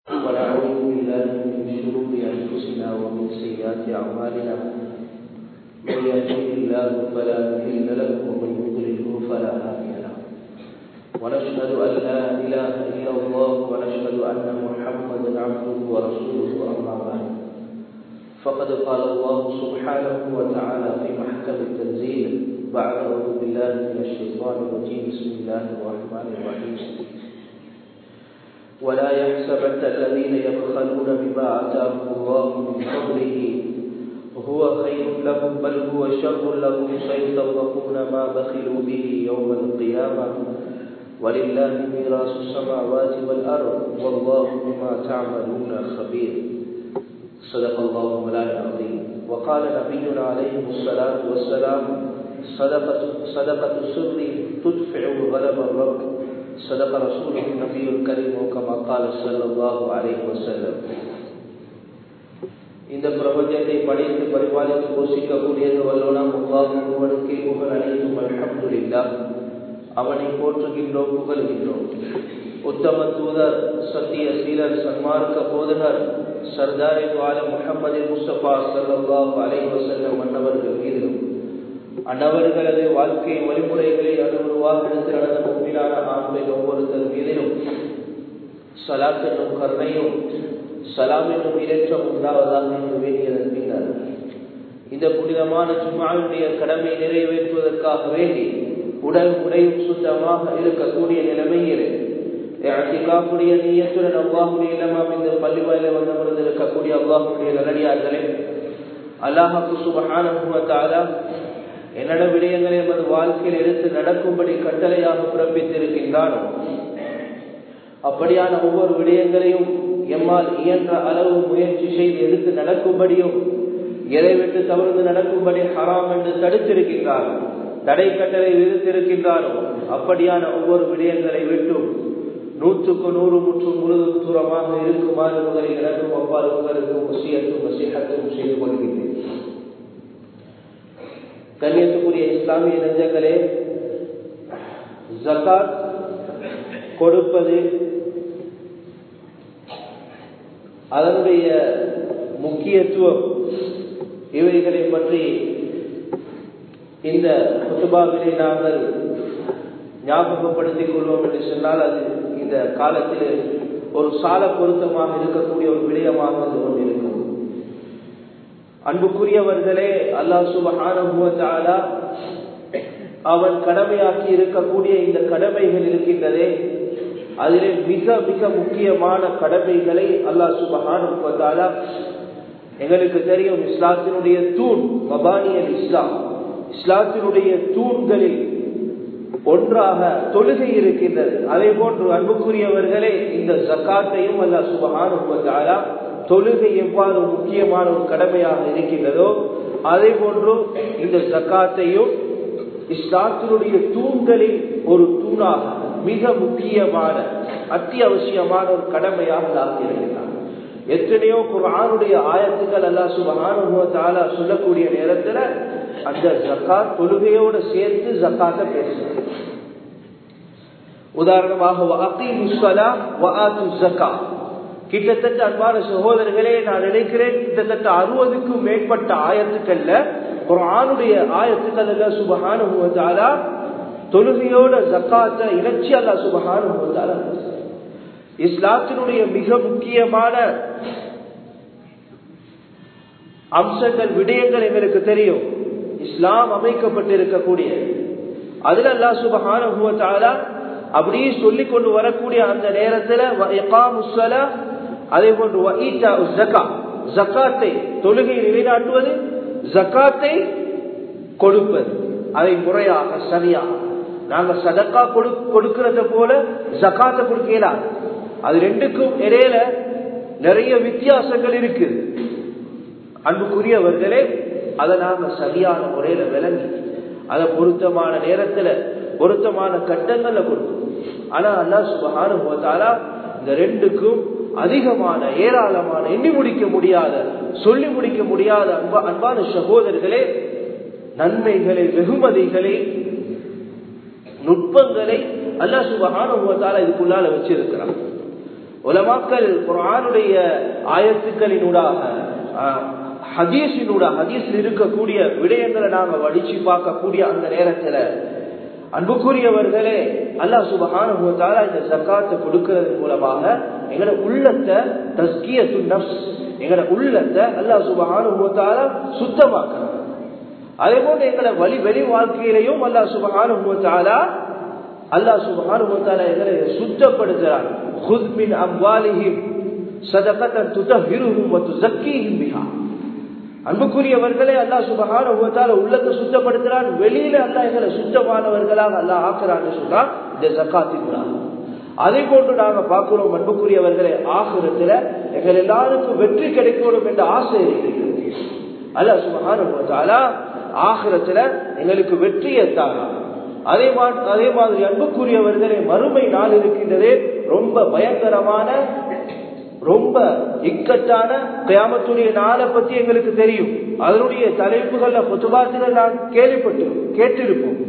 ونعوذ بالله من شرور أنفسنا ومن سيئات أعمالنا من يهده الله فلا مضل له ومن يضلله فلا هادي له ونشهد أن لا إله إلا الله ونشهد أن محمدا عبده ورسوله أما بعد فقد قال الله سبحانه وتعالى في محكم التنزيل بعد أعوذ بالله من الشيطان الرجيم بسم الله الرحمن الرحيم ولا يحسبن الذين يبخلون بما آتاهم الله من فضله هو خير لهم بل هو شر لهم سيطوقون ما بخلوا به يوم القيامة ولله ميراث السماوات والأرض والله بما تعملون خبير صدق الله مولانا العظيم وقال نبينا عليه الصلاة والسلام صدقة صدقة السر تدفع غضب الرب صدق رسوله النبي الكريم كما قال صلى الله عليه وسلم இந்த பிரபஞ்சத்தை படைத்து பரிபாலித்து போஷிக்கக்கூடியது வல்லோனாம் அல்லாஹ் ஒருவனுக்கே புகழ் அனைத்தும் அல்ஹம்துலில்லா அவனை போற்றுகின்றோம் புகழ்கின்றோம் உத்தம தூதர் சத்திய சீலர் சன்மார்க்க போதகர் சர்தாரி வால முகமது முஸ்தபா சல்லாஹ் அலை வசல்லம் அன்னவர்கள் மீதிலும் அன்னவர்களது வாழ்க்கை வழிமுறைகளை அனுபவாக எடுத்து நடந்த முன்பிலான ஆண்கள் ஒவ்வொருத்தர் மீதிலும் சலாத் என்னும் கருணையும் சலாம் என்னும் இலட்சம் உண்டாவதாக என்று வேண்டியதன் பின்னர் இந்த புனிதமான ஜுமாவுடைய கடமை நிறைவேற்றுவதற்காக வேண்டி உடல் உடையும் சுத்தமாக இருக்கக்கூடிய நிலைமையிலே அத்திகாப்புடைய நீயத்துடன் அவ்வாஹுடைய இளமாம் இந்த பள்ளிவாயில வந்தவர்கள் இருக்கக்கூடிய அவ்வாஹுடைய நல்லடியார்களே அல்லாஹாக்கு சுபஹான என்னிட விடயங்களை எமது வாழ்க்கையில் எடுத்து நடக்கும்படி கட்டளையாக பிறப்பித்திருக்கின்றானோ அப்படியான ஒவ்வொரு விடயங்களையும் எம்மால் இயன்ற அளவு முயற்சி செய்து எடுத்து நடக்கும்படியும் எதை விட்டு தவிர்த்து நடக்கும்படி ஹராம் என்று தடுத்திருக்கின்றார் தடை கட்டளை விதித்திருக்கின்றாரோ அப்படியான ஒவ்வொரு விடயங்களை விட்டும் நூற்றுக்கு நூறு முற்றும் முழுதும் தூரமாக இருக்குமாறு முதலில் எனக்கும் அவ்வாறு உங்களுக்கும் வசியத்தும் வசிகத்தும் செய்து கொள்கின்றேன் கண்ணியத்துக்குரிய இஸ்லாமிய நெஞ்சங்களே ஜக்காத் கொடுப்பது அதனுடைய முக்கியத்துவம் இவைகளை பற்றி இந்த குத்துபாவிலே நாங்கள் ஞாபகப்படுத்திக் கொள்வோம் என்று சொன்னால் அது இந்த காலத்தில் ஒரு சால பொருத்தமாக இருக்கக்கூடிய ஒரு விடயமாக வந்து கொண்டிருக்கும் அன்புக்குரியவர்களே அல்லா சுபஹான அவன் கடமையாக்கி இருக்கக்கூடிய இந்த கடமைகள் இருக்கின்றதே அதிலே மிக மிக முக்கியமான கடமைகளை அல்லா சுபஹான எங்களுக்கு தெரியும் இஸ்லாத்தினுடைய தூண் மபானியல் இஸ்லாம் இஸ்லாத்தினுடைய தூண்களில் ஒன்றாக தொழுகை இருக்கின்றது அதே போன்று அன்புக்குரியவர்களே இந்த ஜக்காத்தையும் அல்லா சுபஹான தொழுகை எவ்வாறு முக்கியமான ஒரு கடமையாக இருக்கின்றதோ அதே போன்று இந்த ஜக்காத்தையும் இஸ்லாத்தினுடைய தூண்களில் ஒரு தூணாக மிக முக்கியமான அத்தியாவசியமான ஒரு கடமையாக ஆகியிருக்கிறார் எத்தனையோ குரானுடைய ஆயத்துக்கள் அல்லா சுபகான சொல்லக்கூடிய நேரத்தில் அந்த ஜக்காத் தொழுகையோட சேர்த்து ஜக்காத்த பேசுறது உதாரணமாக கிட்டத்தட்ட அன்பான சகோதரர்களே நான் நினைக்கிறேன் கிட்டத்தட்ட அறுபதுக்கும் மேற்பட்ட ஆயத்துக்கள்ல ஒரு ஆணுடைய ஆயத்துக்கள் அல்ல சுபகான தொழுகையோட ஜக்காத்த இலட்சி அல்ல சுபகான இஸ்லாத்தினுடைய மிக முக்கியமான அம்சங்கள் விடயங்கள் எங்களுக்கு தெரியும் இஸ்லாம் அமைக்கப்பட்டிருக்கக்கூடிய அதுல அல்லா சுபகான அப்படியே சொல்லி கொண்டு வரக்கூடிய அந்த நேரத்தில் அதே போன்று ஜக்காத்தை தொழுகை நிலைநாட்டுவது ஜக்காத்தை கொடுப்பது அதை முறையாக சரியாக நாங்க சதக்கா கொடுக்கிறத போல ஜக்காத்தை கொடுக்கலாம் அது ரெண்டுக்கும் இடையில நிறைய வித்தியாசங்கள் இருக்கு அன்புக்குரியவர்களே அதை நாங்க சரியான முறையில விளங்கி அதை பொருத்தமான நேரத்துல பொருத்தமான கட்டங்கள்ல கொடுக்கணும் ஆனா அல்லா சுபகான இந்த ரெண்டுக்கும் அதிகமான ஏராளமான எண்ணி முடிக்க முடியாத சொல்லி முடிக்க முடியாத அன்பா அன்பான சகோதரர்களே நன்மைகளை வெகுமதிகளை நுட்பங்களை அல்லா சுபகான இதுக்குள்ளால வச்சிருக்கிறான் உலமாக்கள் குரானுடைய ஆயத்துக்களினூடாக ஹதீஸினூடாக ஹதீஸில் இருக்கக்கூடிய விடயங்களை நாங்க வடிச்சு பார்க்கக்கூடிய அந்த நேரத்துல அன்புக்குரியவர்களே அல்லா சுபகானுபவத்தால இந்த ஜக்காத்தை கொடுக்கறது மூலமாக எங்களோட உள்ளத்தை தஸ்கியத்து நப்ஸ் எங்களோட உள்ளத்தை அல்லா சுபகானுபவத்தால சுத்தமாக்கணும் அதே போன்று எங்களை வழி வெளி வாழ்க்கையிலையும் அல்லா சுபகானுபவத்தால அல்லா சுபகானுபவத்தால எங்களை சுத்தப்படுத்துறான் خذ من أموالهم صدقة تطهرهم وتزكيهم بها அன்புக்குரியவர்களே அல்லா சுபகான உள்ளத்தை சுத்தப்படுத்துறான் வெளியில அல்லா எங்களை சுத்தமானவர்களாக அல்லா ஆக்குறான்னு சொல்றான் இந்த ஜக்காத்தின் அதே போன்று நாங்க பார்க்கிறோம் அன்புக்குரியவர்களே ஆகுரத்துல எங்கள் எல்லாருக்கும் வெற்றி கிடைக்கணும் என்ற ஆசை இருக்கிறது அல்லா சுபகான ஆகிரத்துல எங்களுக்கு வெற்றியை தாரா அதே மாதிரி அதே மாதிரி அன்புக்குரியவர்களே மறுமை நாள் இருக்கின்றதே ரொம்ப பயங்கரமான ரொம்ப இக்கட்டான கியாமத்துடைய நாளை பத்தி எங்களுக்கு தெரியும் அதனுடைய தலைப்புகள்ல புத்துபாத்துகள் நான் கேள்விப்பட்டு கேட்டிருப்போம்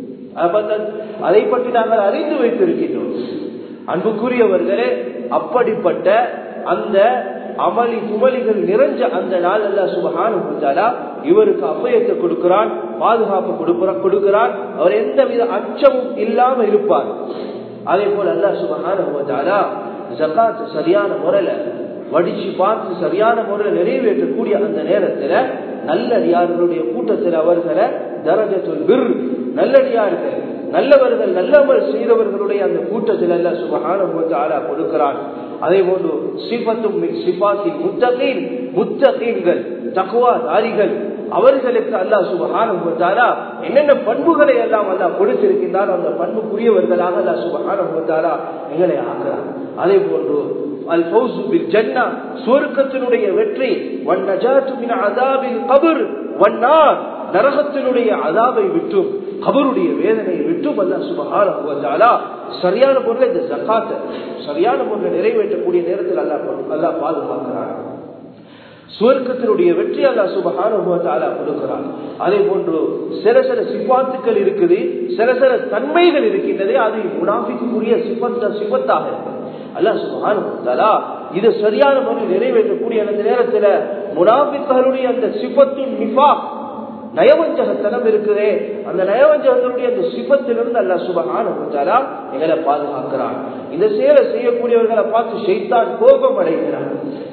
அதை பற்றி நாங்கள் அறிந்து வைத்திருக்கின்றோம் அன்புக்குரியவர்களே அப்படிப்பட்ட அந்த அமளி குமளிகள் நிறைஞ்ச அந்த நாள் அல்ல சுபகான இவருக்கு அபயத்தை கொடுக்கிறான் பாதுகாப்பு கொடுக்கிறான் அவர் எந்த வித அச்சமும் இல்லாம இருப்பார் அதே போல அல்ல சுபகான ஜக்காத் சரியான முறையில வடிச்சு பார்த்து சரியான முறையில் நிறைவேற்றக்கூடிய அந்த நேரத்துல நல்லடியார்களுடைய கூட்டத்தில் அவர்களை தரஜத்துல் பிர் நல்லடியார்கள் நல்லவர்கள் நல்லவர் செய்தவர்களுடைய அந்த கூட்டத்தில் அல்ல சுபகான ஆளா கொடுக்கிறான் அதே போன்று சிபத்தும் சிபாத்தின் முத்தகீன் முத்தகீன்கள் தக்குவா தாரிகள் அவர்களுக்கு அல்லாஹ் சுபகான என்னென்ன பண்புகளை எல்லாம் அல்லா கொடுத்திருக்கின்றார் அந்த பண்புக்குரியவர்களாக அல்லா சுபகான எங்களை ஆகிறார் அதே போன்று அல் பௌசுபில் ஜன்னா சுவர்க்கத்தினுடைய வெற்றி வன் நஜாத்துமின் அதாபில் கபர் வன்னார் நரகத்தினுடைய அதாவை விட்டும் கபருடைய வேதனையை விட்டும் அல்ல சுபகான சரியான பொருளை இந்த ஜக்காத்தை சரியான பொருளை நிறைவேற்றக்கூடிய நேரத்தில் அல்லா அல்லா பாதுகாக்கிறார் சுவர்க்கத்தினுடைய வெற்றி அல்லா சுபகான கொடுக்கிறான் அதே போன்று சில சில சிபாத்துக்கள் இருக்குது சில சில தன்மைகள் இருக்கின்றதே அது முனாஃபிக்குரிய சிபத்த சிபத்தாக இருக்கு அல்லா சுபகான இது சரியான முறையில் நிறைவேற்றக்கூடிய அந்த நேரத்துல முனாஃபிக்களுடைய அந்த சிபத்தும் நிஃபா நயவஞ்சகத்தனம் இருக்குதே அந்த நயவஞ்சகத்தினுடைய அந்த சிபத்திலிருந்து அல்ல சுபகான எங்களை பாதுகாக்கிறான் இந்த செயலை செய்யக்கூடியவர்களை பார்த்து ஷெய்தான் கோபம் அடைகிறான்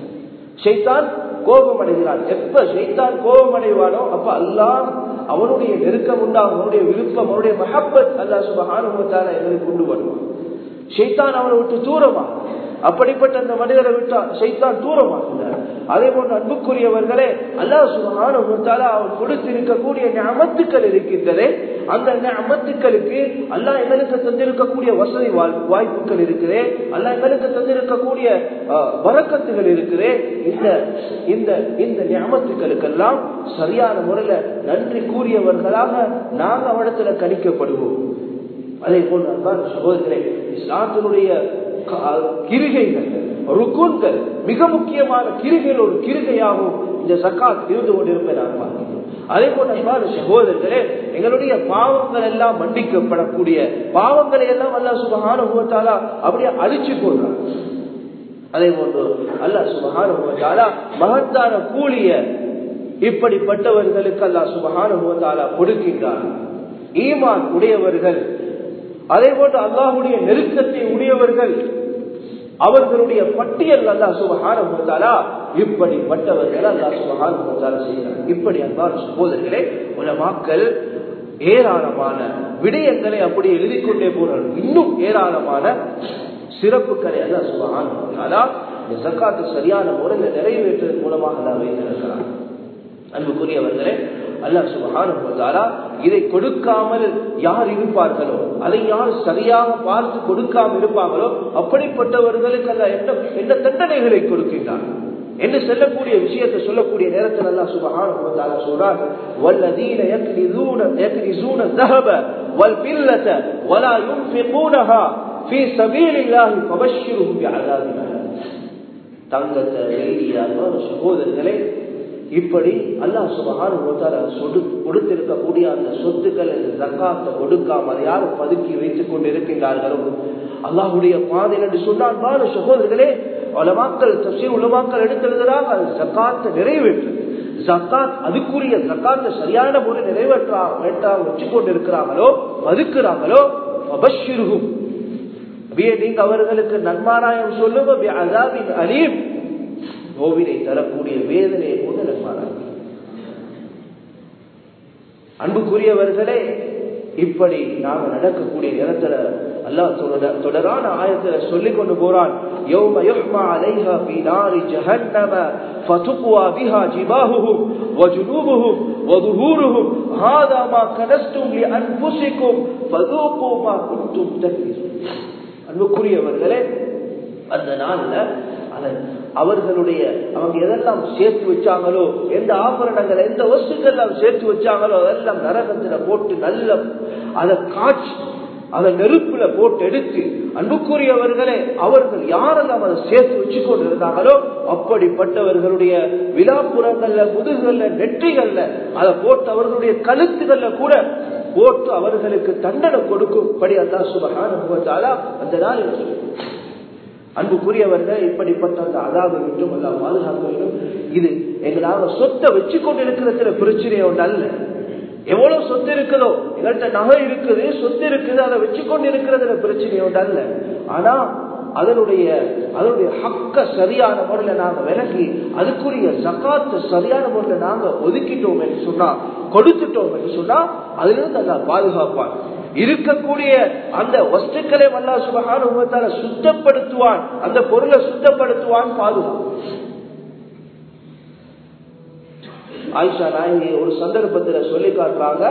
ஷெய்தான் கோபம் அடைகிறான் எப்ப ஷெய்தான் கோபம் அடைவானோ அப்ப அல்லாஹ் அவனுடைய நெருக்கம் உண்டாகும் அவனுடைய விருப்பம் அவனுடைய மஹப்பத் அல்லா சுபகானுபத்தால எங்களுக்கு கொண்டு வருவான் ஷெய்தான் அவனை விட்டு தூரமா அப்படிப்பட்ட அந்த மனிதரை விட்டா ஷைத்தான் தூரமாகிறார் அதே போன்று அன்புக்குரியவர்களே அல்லா சுபகான அவர் கொடுத்திருக்கக்கூடிய ஞாபத்துக்கள் இருக்கின்றதே அந்த ஞாபத்துக்களுக்கு அல்லா எங்களுக்கு தந்திருக்கக்கூடிய வசதி வாய்ப்புகள் இருக்குதே அல்லா எங்களுக்கு தந்திருக்கக்கூடிய வரக்கத்துகள் இருக்குதே இந்த இந்த இந்த ஞாபத்துக்களுக்கெல்லாம் சரியான முறையில நன்றி கூறியவர்களாக நாங்க அவடத்துல கணிக்கப்படுவோம் அதே போன்று அன்பான சகோதரர்களே இஸ்லாத்தினுடைய கிருகைகள் ருக்குன்கள் மிக முக்கியமான கிருகையில் ஒரு கிருகையாகவும் இந்த சக்காத் இருந்து கொண்டிருப்பதை நான் பார்க்கிறோம் அதே போல அன்பான சகோதரர்களே எங்களுடைய பாவங்கள் எல்லாம் மன்னிக்கப்படக்கூடிய பாவங்களை எல்லாம் அல்லா சுபகான முகத்தாலா அப்படியே அழிச்சு போடுறான் அதே போன்று அல்லா சுபகான முகத்தாலா மகத்தான கூலிய இப்படிப்பட்டவர்களுக்கு அல்லா சுபகான முகத்தாலா கொடுக்கின்றார் ஈமான் உடையவர்கள் அதே போன்று அல்லாஹுடைய நெருக்கத்தை உடையவர்கள் அவர்களுடைய பட்டியல் அல்லா சுபகான இப்படிப்பட்டவர்கள் அல்லா சுபகான செய்கிறார் இப்படி அன்பான சகோதரர்களே உலமாக்கள் ஏராளமான விடயங்களை அப்படி எழுதி கொண்டே போறார்கள் இன்னும் ஏராளமான சிறப்புகளை அல்லா சுபகான இந்த சக்காத்து சரியான முறையில் நிறைவேற்றுவதன் மூலமாக அல்லா வைத்திருக்கிறார் அன்புக்குரியவர்களே அல்லா சுபகான இதை கொடுக்காமல் யார் இருப்பார்களோ அதை யார் சரியாக பார்த்து கொடுக்காமல் இருப்பாங்களோ அப்படிப்பட்டவர்களுக்கு அல்ல என்ன என்ன தண்டனைகளை கொடுக்கின்றார் என்று சொல்லக்கூடிய விஷயத்தை சொல்லக்கூடிய நேரத்தில் அல்லா சுபகான சொல்றார் والذين يكنزون يكنزون الذهب والفضة ولا ينفقونها في سبيل الله فبشرهم بعذاب தங்கத்தை வெள்ளியாக சகோதரர்களே இப்படி அல்லாஹ் சுபகான கொடுத்திருக்கக்கூடிய அந்த சொத்துக்கள் இந்த ஜக்காத்தை கொடுக்காம அதை யாரும் பதுக்கி வைத்துக் கொண்டு இருக்கின்றார்களோ அல்லாஹுடைய பாதை என்று சொன்னால் பாரு சகோதரர்களே உலமாக்கள் தப்சீர் உலமாக்கள் எடுத்தெழுதுறாங்க அது ஜக்காத்தை நிறைவேற்று ஜக்காத் அதுக்குரிய ஜக்காத்தை சரியான முறை நிறைவேற்றா வேண்டாம் வச்சு கொண்டு இருக்கிறாங்களோ மதுக்கிறாங்களோ அபஷிருகும் நீங்க அவர்களுக்கு நன்மாராயம் சொல்லுங்க அதாவின் அலீம் நோவினை தரக்கூடிய வேதனையை கொண்டு நன்மாராயம் அன்புக்குரியவர்களே இப்படி நாம நடக்கக்கூடிய நேரத்துல அல்லாஹ் தொடரான ஆயத்துல சொல்லிக் கொண்டு போறான் يوم يحمى عليها في نار جهنم فتقوى بها جباههم وجنوبهم وظهورهم هذا ما كنستم لانفسكم فذوقوا ما كنتم تكنزون அன்புக்குரியவர்களே அந்த நாள்ல அவர்களுடைய அவங்க எதெல்லாம் சேர்த்து வச்சாங்களோ எந்த ஆபரணங்கள் எந்த வஸ்துக்கள் சேர்த்து வச்சாங்களோ அதெல்லாம் நரகத்துல போட்டு நல்ல அதை காய்ச்சி அதை நெருப்புல போட்டு எடுத்து அன்புக்குரியவர்களே அவர்கள் யாரெல்லாம் அதை சேர்த்து வச்சு கொண்டு இருந்தாங்களோ அப்படிப்பட்டவர்களுடைய விழாப்புறங்கள்ல முதுகல்ல நெற்றிகள்ல அதை போட்டு அவர்களுடைய கழுத்துகள்ல கூட போட்டு அவர்களுக்கு தண்டனை கொடுக்கும்படி அல்லா சுபகான அந்த நாள் அன்புக்குரியவர்கள் இப்படிப்பட்ட அந்த அதாவது விட்டும் அல்ல பாதுகாக்க வேண்டும் இது எங்களால சொத்தை வச்சு கொண்டு இருக்கிறதுல பிரச்சனை ஒன்று அல்ல எவ்வளவு சொத்து இருக்குதோ எங்கள்கிட்ட நகை இருக்குது சொத்து இருக்குது அதை வச்சு கொண்டு இருக்கிறதுல பிரச்சனை ஒன்று அல்ல ஆனா அதனுடைய அதனுடைய ஹக்க சரியான முறையில நாங்க விலகி அதுக்குரிய ஜக்காத்து சரியான முறையில நாங்க ஒதுக்கிட்டோம் என்று சொன்னா கொடுத்துட்டோம் என்று சொன்னா அதிலிருந்து அல்ல பாதுகாப்பான் இருக்கக்கூடிய அந்த வஸ்துக்களை வல்லா சுபகான சுத்தப்படுத்துவான் அந்த பொருளை சுத்தப்படுத்துவான் பாதுகாப்பு ஆயிஷா நாயகி ஒரு சந்தர்ப்பத்துல சொல்லி காட்டுறாங்க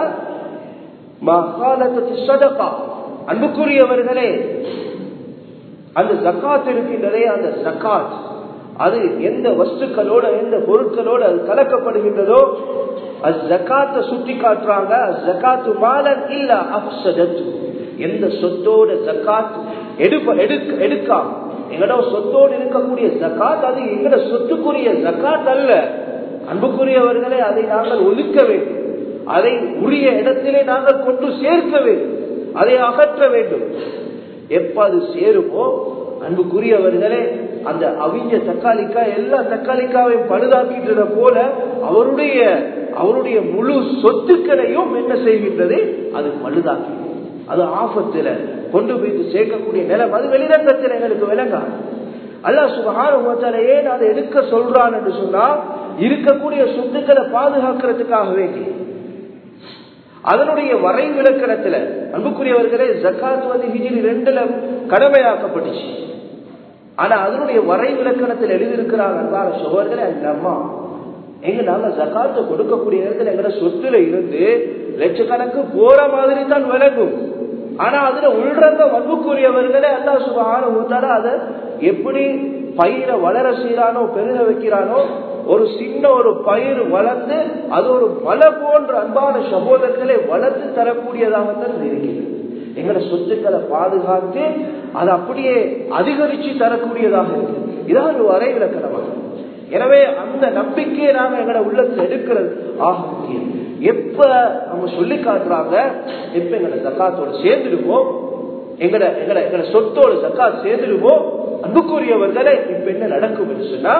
அன்புக்குரியவர்களே அந்த ஜக்காத் இருக்கின்றதே அந்த ஜக்காத் அது எந்த வஸ்துக்களோட எந்த பொருட்களோட அது கலக்கப்படுகின்றதோ அது ஜக்காத்தை சுட்டி காட்டுறாங்க ஜக்காத்து மாலன் இல்ல அப்சதத்து எந்த சொத்தோட ஜக்காத் எடுப்ப எடுக்க எடுக்காம எங்கட சொத்தோடு இருக்கக்கூடிய ஜக்காத் அது எங்கட சொத்துக்குரிய ஜக்காத் அல்ல அன்புக்குரியவர்களே அதை நாங்கள் ஒதுக்க வேண்டும் அதை உரிய இடத்திலே நாங்கள் கொண்டு சேர்க்க வேண்டும் அதை அகற்ற வேண்டும் எப்ப அது சேருமோ அன்புக்குரியவர்களே அந்த அவிஞ்ச தக்காளிக்கா எல்லா தக்காளிக்காவையும் பழுதாக்கின்றத போல அவருடைய அவருடைய முழு சொத்துக்களையும் என்ன செய்கின்றது அது பழுதாக்கி அது ஆபத்துல கொண்டு போய் சேர்க்கக்கூடிய நிலம் அது வெளிரங்கத்தில் எங்களுக்கு விளங்காது அல்லா சுகார ஏன் அதை எடுக்க சொல்றான் என்று சொன்னா இருக்கக்கூடிய சொத்துக்களை பாதுகாக்கிறதுக்காக வேண்டி அதனுடைய வரை விளக்கணத்துல அன்புக்குரியவர்களே ஜக்காத் வந்து ஹிஜிரி ரெண்டுல கடமையாக்கப்பட்டுச்சு ஆனா அதனுடைய வரை விளக்கணத்தில் எழுதியிருக்கிறாங்க அன்பான சோழர்களே அந்த அம்மா எங்க நாங்க ஜக்காத்தை கொடுக்கக்கூடிய நேரத்தில் எங்கட சொத்துல இருந்து லட்சக்கணக்கு போற மாதிரி தான் விளங்கும் ஆனா அதுல உள்றங்க வன்புக்குரியவர்களே அல்லா சுபான ஊத்தால அதை எப்படி பயிரை வளர செய்யறானோ பெருக வைக்கிறானோ ஒரு சின்ன ஒரு பயிர் வளர்ந்து அது ஒரு மலை போன்ற அன்பான சகோதரர்களை வளர்த்து தரக்கூடியதாகத்தான் இருக்கிறது எங்களோட சொத்துக்களை பாதுகாத்து அதை அப்படியே அதிகரிச்சு தரக்கூடியதாக இருக்கு இதான் ஒரு வரை விளக்கணமாக எனவே அந்த நம்பிக்கையை நாங்க எங்களோட உள்ளத்துல எடுக்கிறது ஆக முக்கியம் எப்ப அவங்க சொல்லி காட்டுறாங்க எப்ப எங்களோட ஜக்காத்தோட சேர்ந்துடுவோம் எங்கட எங்கட எங்கட சொத்தோட ஜக்காத் சேர்ந்துடுவோம் அன்புக்குரியவர்களை இப்ப என்ன நடக்கும் என்று சொன்னா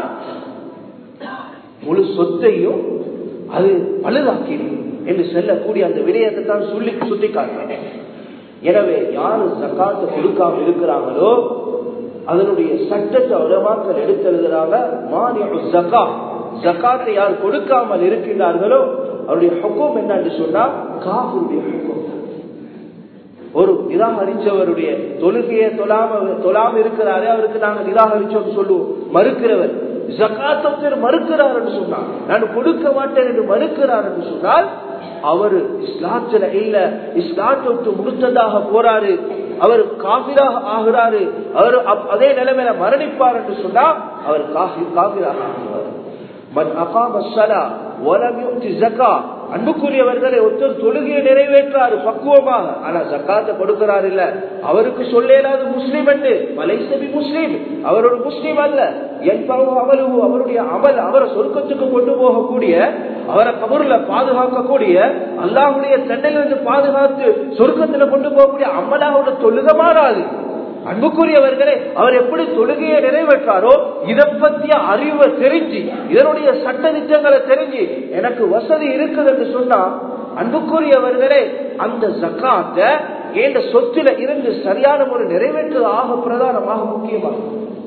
முழு சொத்தையும் அது பழுதாக்கிடும் என்று செல்லக்கூடிய அந்த விடயத்தை தான் சொல்லி சுட்டி காட்டுறாங்க எனவே யாரு ஜக்காத்து கொடுக்காம இருக்கிறாங்களோ அதனுடைய சட்டத்தை உலமாக்கள் எடுத்தெழுதுறாங்க மானியம் ஜக்கா ஜக்காத்தை யார் கொடுக்காமல் இருக்கின்றார்களோ அவருடைய ஹுக்கம் என்னன்னு சொன்னா காஃபுடைய ஹுக்கம் ஒரு நிராகரிச்சவருடைய தொழுகையை தொழாம தொழாம இருக்கிறாரே அவருக்கு நாங்க நிராகரிச்சோம் சொல்லுவோம் மறுக்கிறவர் ஜக்காத்தர் மறுக்கிறார் என்று சொன்னார் நான் கொடுக்க மாட்டேன் என்று மறுக்கிறார் என்று சொன்னால் அவர் இஸ்லாத்துல இல்ல இஸ்லாத்தை விட்டு முடித்ததாக போறாரு அவர் காபிராக ஆகிறாரு அவர் அதே நிலைமையில மரணிப்பார் என்று சொன்னா அவர் காபிராக ஆகிறார் من أقام الصلاة ولم يؤت الزكاة அன்புக்குரியவர்களை ஒருத்தர் தொழுகையை நிறைவேற்றாரு பக்குவமாக ஆனா ஜக்காத்த கொடுக்கிறார் இல்ல அவருக்கு சொல்லேலாது முஸ்லீம் என்று மலைசபி முஸ்லீம் அவர் ஒரு முஸ்லீம் அல்ல என்பவோ அவருவோ அவருடைய அமல் அவரை சொர்க்கத்துக்கு கொண்டு போகக்கூடிய அவரை கபூர்ல பாதுகாக்கக்கூடிய அல்லாஹுடைய தண்டையிலிருந்து பாதுகாத்து சொர்க்கத்துல கொண்டு போகக்கூடிய அம்மலாவோட தொழுக மாறாது அன்புக்குரியவர்களே அவர் எப்படி தொழுகையை நிறைவேற்றாரோ இதை பத்திய அறிவை தெரிஞ்சு இதனுடைய சட்ட திட்டங்களை தெரிஞ்சு எனக்கு வசதி இருக்குது என்று சொன்னா அன்புக்குரியவர்களே அந்த ஜக்காத்த என்ற சொத்துல இருந்து சரியான ஒரு நிறைவேற்று ஆக பிரதானமாக முக்கியமாக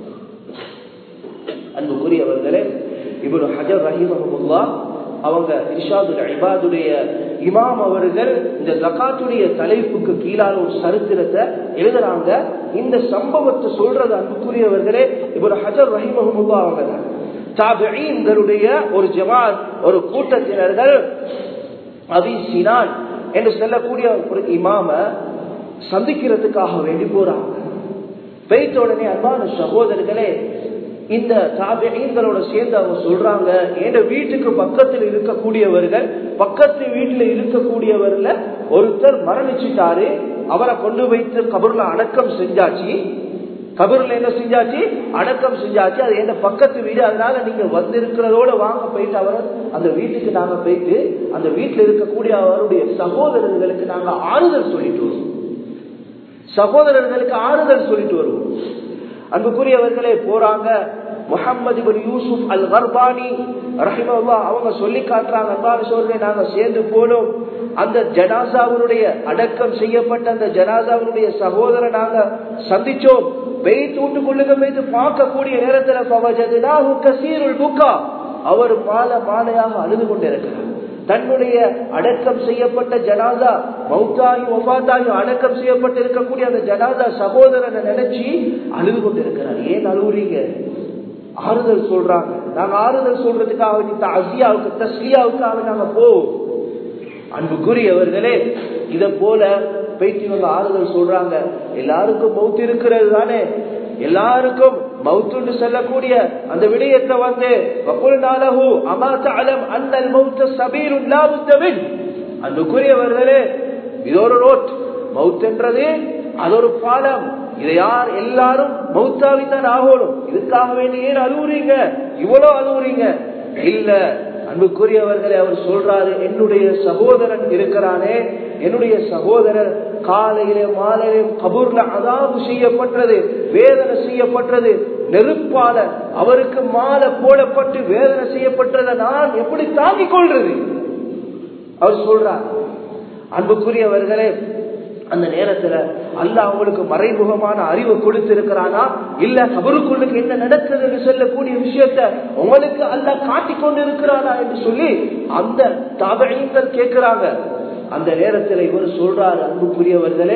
அன்புக்குரியவர்களே இவரு ஹஜர் ரஹிமஹமுல்லா அவங்க இஷாதுல் இபாதுடைய இமாம் அவர்கள் இந்த ஜக்காத்துடைய தலைப்புக்கு கீழான ஒரு சரித்திரத்தை எழுதுறாங்க இந்த சம்பவத்தை சொல்றது அன்புக்குரியவர்களே இவர் ஹஜர் ரஹிமஹமுல்லா அவங்க தாபிகளுடைய ஒரு ஜமாத் ஒரு கூட்டத்தினர்கள் அபி சினான் என்று சொல்லக்கூடிய ஒரு இமாம சந்திக்கிறதுக்காக வேண்டி போறாங்க பெய்த உடனே அன்பான சகோதரர்களே இந்த தாபிகளோட சேர்ந்து அவங்க சொல்றாங்க என் வீட்டுக்கு பக்கத்தில் இருக்கக்கூடியவர்கள் பக்கத்து வீட்டுல இருக்கக்கூடியவர்ல ஒருத்தர் மரணிச்சுட்டாரு அவரை கொண்டு வைத்து கபூர்ல அடக்கம் செஞ்சாச்சு கபூர்ல என்ன செஞ்சாச்சு அடக்கம் செஞ்சாச்சு அது என்ன பக்கத்து வீடு அதனால நீங்க வந்திருக்கிறதோட வாங்க போயிட்டு அவரை அந்த வீட்டுக்கு நாங்க போயிட்டு அந்த வீட்டுல இருக்கக்கூடிய அவருடைய சகோதரர்களுக்கு நாங்க ஆறுதல் சொல்லிட்டு வருவோம் சகோதரர்களுக்கு ஆறுதல் சொல்லிட்டு வருவோம் அன்புக்குரியவர்களே போறாங்க முகமது யூசுப் அல் கர்பானி ரஹிமல்லா அவங்க சொல்லி காட்டுறாங்க அன்பான சோழரை நாங்க சேர்ந்து போனோம் அந்த ஜனாசாவினுடைய அடக்கம் செய்யப்பட்ட அந்த ஜனாசாவினுடைய சகோதர நாங்க சந்திச்சோம் பெய்து வீட்டுக்குள்ளுக்கு பெய்து பார்க்கக்கூடிய நேரத்துல கசீருள் புக்கா அவர் மாலை மாலையாக அழுது கொண்டிருக்கிறார் தன்னுடைய அடக்கம் செய்யப்பட்ட ஜனாதா மௌத்தாயி ஒபாத்தாயி அடக்கம் செய்யப்பட்டு இருக்கக்கூடிய அந்த ஜனாதா சகோதரனை நினைச்சு அழுது கொண்டிருக்கிறார் ஏன் அழுவுறீங்க ஆறுதல் சொல்றாங்க நாங்க ஆறுதல் சொல்றதுக்காக அசியாவுக்கு தஸ்லியாவுக்காக நாங்க போவோம் அன்புக்குரியவர்களே இத போல பேச்சு ஆறுதல் சொல்றாங்க எல்லாருக்கும் மவுத்து இருக்கிறது தானே எல்லாருக்கும் மவுத்துன்னு சொல்லக்கூடிய அந்த விடயத்தை வந்து வகுல்நாளஹு அமா தஅலம் அன்னல் மௌத்த சபீலுன் லா புத்தமின் அன்புக்குரியவர்களே இது ஒரு ரோட் மவுத் என்றது அது ஒரு பாலம் இதை யார் எல்லாரும் மௌத்தாவித்தான் ஆகணும் இதுக்காக வேண்டி ஏன் அழுவுறீங்க இவ்வளவு அழுவுறீங்க இல்ல அன்புக்குரியவர்களை அவர் சொல்றாரு என்னுடைய சகோதரன் இருக்கிறானே என்னுடைய சகோதரர் காலையிலே மாலையிலே கபூர்ல அதாவது செய்யப்பட்டது வேதனை செய்யப்பட்டது நெருப்பால அவருக்கு மாலை போடப்பட்டு வேதனை செய்யப்பட்டதை நான் எப்படி தாங்கிக் கொள்றது அவர் சொல்றார் அன்புக்குரியவர்களே அந்த நேரத்துல அல்ல அவங்களுக்கு மறைமுகமான அறிவு கொடுத்திருக்கிறானா இல்ல கபருக்குள்ளுக்கு என்ன நடக்குது என்று சொல்லக்கூடிய விஷயத்த உங்களுக்கு அல்ல காட்டிக் கொண்டு இருக்கிறானா என்று சொல்லி அந்த தபைகள் கேட்கிறாங்க அந்த நேரத்துல இவர் சொல்றாரு அன்புக்குரியவர்களே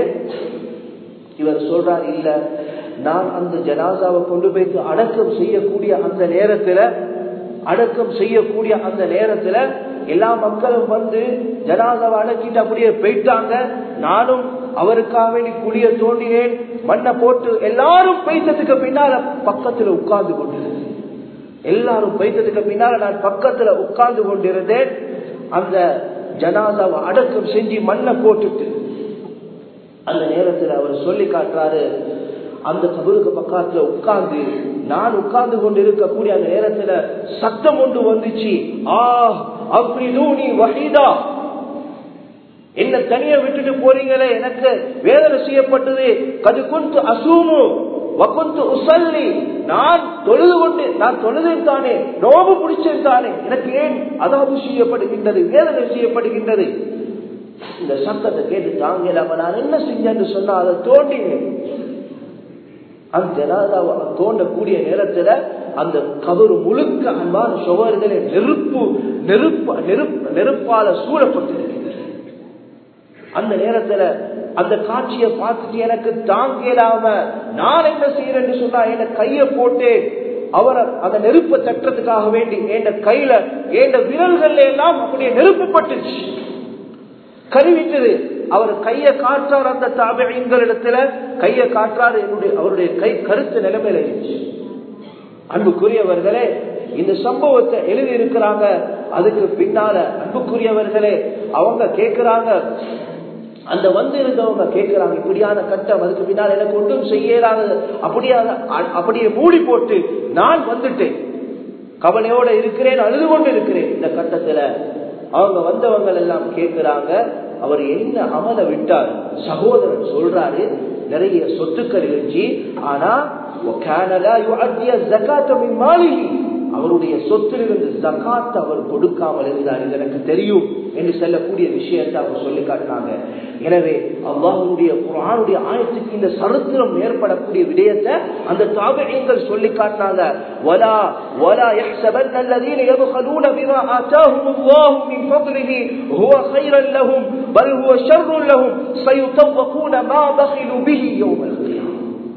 இவர் சொல்றாரு இல்ல நான் அந்த ஜனாசாவை கொண்டு போய்த்து அடக்கம் செய்யக்கூடிய அந்த நேரத்துல அடக்கம் செய்யக்கூடிய அந்த நேரத்துல எல்லா மக்களும் வந்து ஜனாதாவை அடக்கிட்டு அப்படியே போயிட்டாங்க நானும் அவருக்காக வேண்டி குழிய தோண்டினேன் மண்ணை போட்டு எல்லாரும் பைத்ததுக்கு பின்னால பக்கத்துல உட்கார்ந்து கொண்டிருந்தேன் எல்லாரும் பைத்ததுக்கு பின்னால நான் பக்கத்துல உட்கார்ந்து கொண்டிருந்தேன் அந்த ஜனாதாவை அடக்கம் செஞ்சு மண்ணை போட்டுட்டு அந்த நேரத்தில் அவர் சொல்லி காட்டுறாரு அந்த கபருக்கு பக்கத்துல உட்கார்ந்து நான் உட்கார்ந்து கொண்டு இருக்கக்கூடிய அந்த நேரத்துல சத்தம் ஒன்று வந்துச்சு ஆ அப்படி நீ வஹீதா என்ன தனியா விட்டுட்டு போறீங்களே எனக்கு வேதனை செய்யப்பட்டது கது கொண்டு அசூமு வகுந்து உசல்லி நான் தொழுது கொண்டு நான் தொழுதேன் தானே நோபு பிடிச்சேன் தானே எனக்கு ஏன் அதாவது செய்யப்படுகின்றது வேதனை செய்யப்படுகின்றது இந்த சத்தத்தை கேட்டு தாங்கலாம நான் என்ன செஞ்சேன்னு சொன்னா அதை தோண்டினேன் அந்த ஜனாதாவை தோண்டக்கூடிய நேரத்துல அந்த கபரு முழுக்க அன்பான சுவர்களே நெருப்பு நெருப்பு நெருப்பு நெருப்பால சூழப்பட்டிருக்கிறது அந்த நேரத்துல அந்த காட்சியை பார்த்துட்டு எனக்கு தாங்கலாம நான் என்ன செய்யறேன்னு சொன்னா என்ன கைய போட்டு அவரை அந்த நெருப்பை தட்டுறதுக்காக வேண்டி என் கையில என் விரல்கள்ல எல்லாம் அப்படியே நெருப்பு பட்டுச்சு கருவிட்டது அவர் கைய காற்றார் அந்த தாபியங்களிடத்துல கைய காற்றார் என்னுடைய அவருடைய கை கருத்து நிலைமையில இருந்துச்சு அன்புக்குரியவர்களே இந்த சம்பவத்தை எழுதி இருக்கிறாங்க அதுக்கு பின்னால அன்புக்குரியவர்களே அவங்க கேட்கிறாங்க அந்த வந்து இருந்தவங்க கேட்கிறாங்க இப்படியான கட்டம் அதுக்கு பின்னால் எனக்கு ஒன்றும் செய்யலாது அப்படியே அப்படியே மூடி போட்டு நான் வந்துட்டேன் கவலையோட இருக்கிறேன் அழுது கொண்டு இருக்கிறேன் இந்த கட்டத்துல அவங்க வந்தவங்க எல்லாம் கேட்கிறாங்க அவர் என்ன அமல விட்டார் சகோதரன் சொல்றாரு நிறைய சொத்துக்கள் இருந்துச்சு ஆனா அவருடைய சொத்திலிருந்து ஜக்காத் அவர் கொடுக்காமல் இருந்தார் இது எனக்கு தெரியும் என்று சொல்லக்கூடிய விஷயத்தை அவர் சொல்லி காட்டினாங்க எனவே அல்லாஹனுடைய குரானுடைய ஆயத்துக்கு இந்த சரித்திரம் ஏற்படக்கூடிய விடயத்தை அந்த தாபகங்கள் சொல்லி காட்டினாங்க ولا ولا يحسبن الذين يبخلون بما آتاهم الله من فضله هو خيرا لهم بل هو شر لهم سيطوقون ما بخلوا به يوم القيامة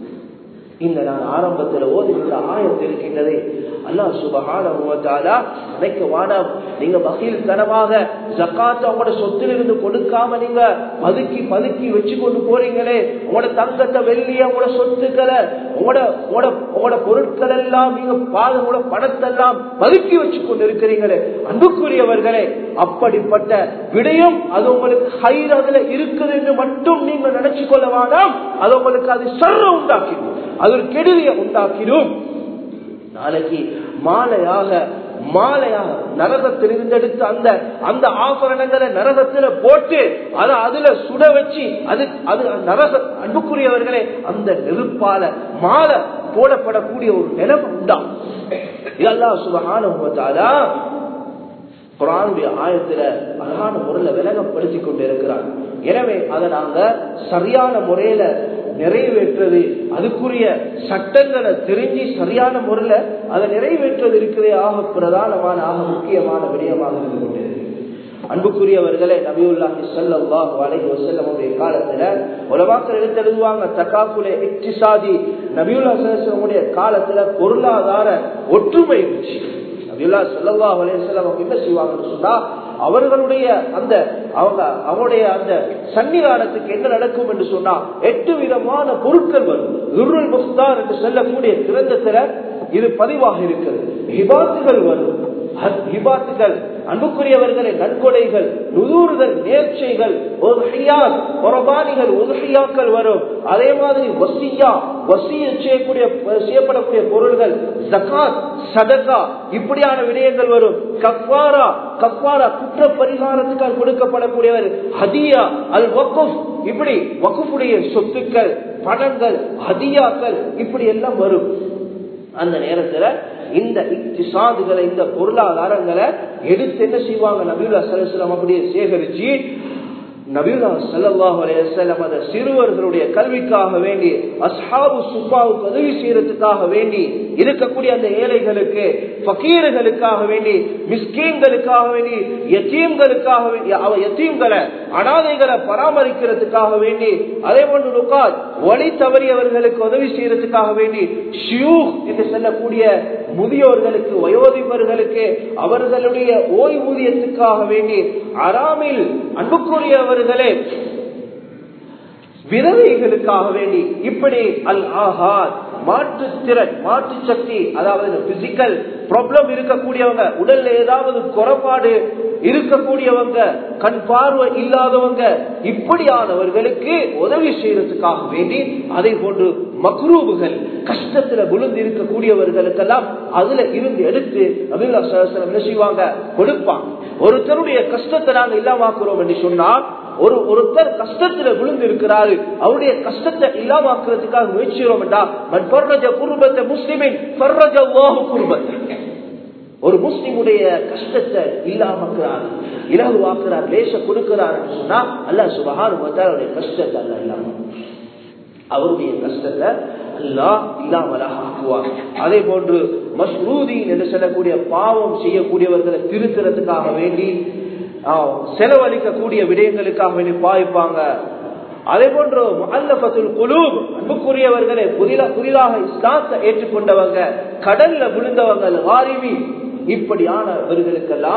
இந்த நான் ஆரம்பத்தில் ஓதுகின்ற ஆயத்து இருக்கின்றதே அல்லாஹ் சுபகான நினைக்க வானம் நீங்க பகீல் தனமாக ஜக்காத்த உங்களோட சொத்திலிருந்து கொடுக்காம நீங்க பதுக்கி பதுக்கி வச்சு கொண்டு போறீங்களே உங்களோட தங்கத்தை வெள்ளிய உங்களோட சொத்துக்களை உங்களோட உங்களோட உங்களோட பொருட்கள் எல்லாம் நீங்க பாத உங்களோட பணத்தெல்லாம் பதுக்கி வச்சு கொண்டு இருக்கிறீங்களே அன்புக்குரியவர்களே அப்படிப்பட்ட விடயம் அது உங்களுக்கு ஹைர் அதுல இருக்குது என்று மட்டும் நீங்க நினைச்சு கொள்ள வேண்டாம் அது உங்களுக்கு அது சர்ற உண்டாக்கிடும் அது ஒரு கெடுதியை உண்டாக்கிடும் நாளைக்கு மாலையாக மாலையாக நரகத்தில் இருந்தெடுத்து அந்த அந்த ஆபரணங்களை நரகத்துல போட்டு அதை அதுல சுட வச்சு அது அது நரக அன்புக்குரியவர்களே அந்த நெருப்பால மாலை போடப்படக்கூடிய ஒரு நிலைமை உண்டா இதெல்லாம் சுபகான குரானுடைய ஆயத்துல அழகான முறையில விலகப்படுத்தி கொண்டு இருக்கிறார் எனவே அதை நாங்க சரியான முறையில நிறைவேற்றது அதுக்குரிய சட்டங்களை தெரிஞ்சு சரியான முறையில அதை நிறைவேற்றது இருக்கிறதே ஆக பிரதானமான ஆக முக்கியமான விடயமாக இருந்து கொண்டிருக்கு அன்புக்குரியவர்களே நபியுல்லாஹி ஸல்லல்லாஹு அலைஹி வஸல்லமுடைய காலத்துல உலமாக்கள் எடுத்து எழுதுவாங்க தகாக்குலே இக்திசாதி நபியுல்லாஹி ஸல்லல்லாஹு காலத்துல பொருளாதார ஒற்றுமை இருந்துச்சு நபியுல்லா ஸல்லல்லாஹு அலைஹி வஸல்லம் என்ன செய்வாங்கன்னு சொன்னா அவர்களுடைய அந்த அவங்க அவருடைய அந்த சன்னிதானத்துக்கு என்ன நடக்கும் என்று சொன்னா எட்டு விதமான பொருட்கள் வரும் துருள் முஸ்தார் என்று சொல்லக்கூடிய கிரந்தத்துல இது பதிவாக இருக்கிறது ஹிபாத்துகள் வரும் ஹிபாத்துகள் அன்புக்குரியவர்களை நன்கொடைகள் நுதூறுகள் நேர்ச்சைகள் பொறபானிகள் உதகையாக்கள் வரும் அதே மாதிரி வசியா வசிய செய்யக்கூடிய செய்யப்படக்கூடிய பொருள்கள் ஜகாத் சதகா இப்படியான விடயங்கள் வரும் கஃபாரா கஃபாரா குற்ற பரிகாரத்துக்காக கொடுக்கப்படக்கூடியவர் ஹதியா அல் வக்குஃப் இப்படி வக்குஃபுடைய சொத்துக்கள் பணங்கள் ஹதியாக்கள் இப்படி எல்லாம் வரும் அந்த நேரத்துல இந்த இக்திசாதுகளை இந்த பொருளாதாரங்களை எடுத்து என்ன செய்வாங்க நபீலா சலசலம் அப்படியே சேகரிச்சு நபீலா சல்லாஹ் அலையம் அந்த சிறுவர்களுடைய கல்விக்காக வேண்டி அஸ்ஹாபு சுப்பாவுக்கு உதவி செய்யறதுக்காக வேண்டி இருக்கக்கூடிய அந்த ஏழைகளுக்கு பக்கீர்களுக்காக வேண்டி மிஸ்கீன்களுக்காக வேண்டி எத்தீம்களுக்காக வேண்டி அவ எத்தீம்களை அனாதைகளை பராமரிக்கிறதுக்காக வேண்டி அதே போன்று லுக்காத் வழி தவறியவர்களுக்கு உதவி செய்யறதுக்காக வேண்டி ஷியூக் என்று சொல்லக்கூடிய முதியோர்களுக்கு வயோதிபர்களுக்கு அவர்களுடைய ஓய்வூதியத்துக்காக வேண்டி அராமில் அன்புக்குரியவர்களே விதவைகளுக்காக வேண்டி இப்படி அல் ஆஹார் மாற்று திறன் மாற்று சக்தி அதாவது பிசிக்கல் ப்ராப்ளம் இருக்கக்கூடியவங்க உடல்ல ஏதாவது குறைபாடு இருக்கக்கூடியவங்க கண் பார்வை இல்லாதவங்க இப்படியானவர்களுக்கு உதவி செய்யறதுக்காக வேண்டி அதை போன்று மக்ரூபுகள் கஷ்டத்துல விழுந்து இருக்கக்கூடியவர்களுக்கெல்லாம் அதுல இருந்து எடுத்து அபிலா என்ன செய்வாங்க கொடுப்பாங்க ஒருத்தருடைய கஷ்டத்தை நாங்க இல்லாமாக்குறோம் என்று சொன்னால் ஒரு ஒருத்தர் கஷ்டத்துல விழுந்து இருக்கிறாரு அவருடைய கஷ்டத்தை இல்லாமாக்குறதுக்காக முயற்சிக்கிறோம் என்றா மண் பர்ரஜ குருபத்தை முஸ்லிமின் பர்ரஜ குருபத்தை ஒரு முஸ்லிமுடைய கஷ்டத்தை இல்லாமக்கிறார் இலகுவாக்குறார் லேச கொடுக்கிறார் சொன்னா அல்ல சுபகார் அவருடைய கஷ்டத்தை அல்ல இல்லாம அவருடைய கஷ்டத்தை அல்லா இல்லாமலாக ஆக்குவார் அதே போன்று மஸ்ரூதி என்று சொல்லக்கூடிய பாவம் செய்யக்கூடியவர்களை திருத்துறதுக்காக வேண்டி செலவழிக்கக்கூடிய விடயங்களுக்காக வேண்டி பாய்ப்பாங்க அதே போன்று அல்லபத்துல் குலூப் அன்புக்குரியவர்களை புதிதா புதிதாக இஸ்லாத்தை ஏற்றுக்கொண்டவங்க கடல்ல விழுந்தவங்க வாரிவி இப்படியானவர்களுக்கெல்லாம்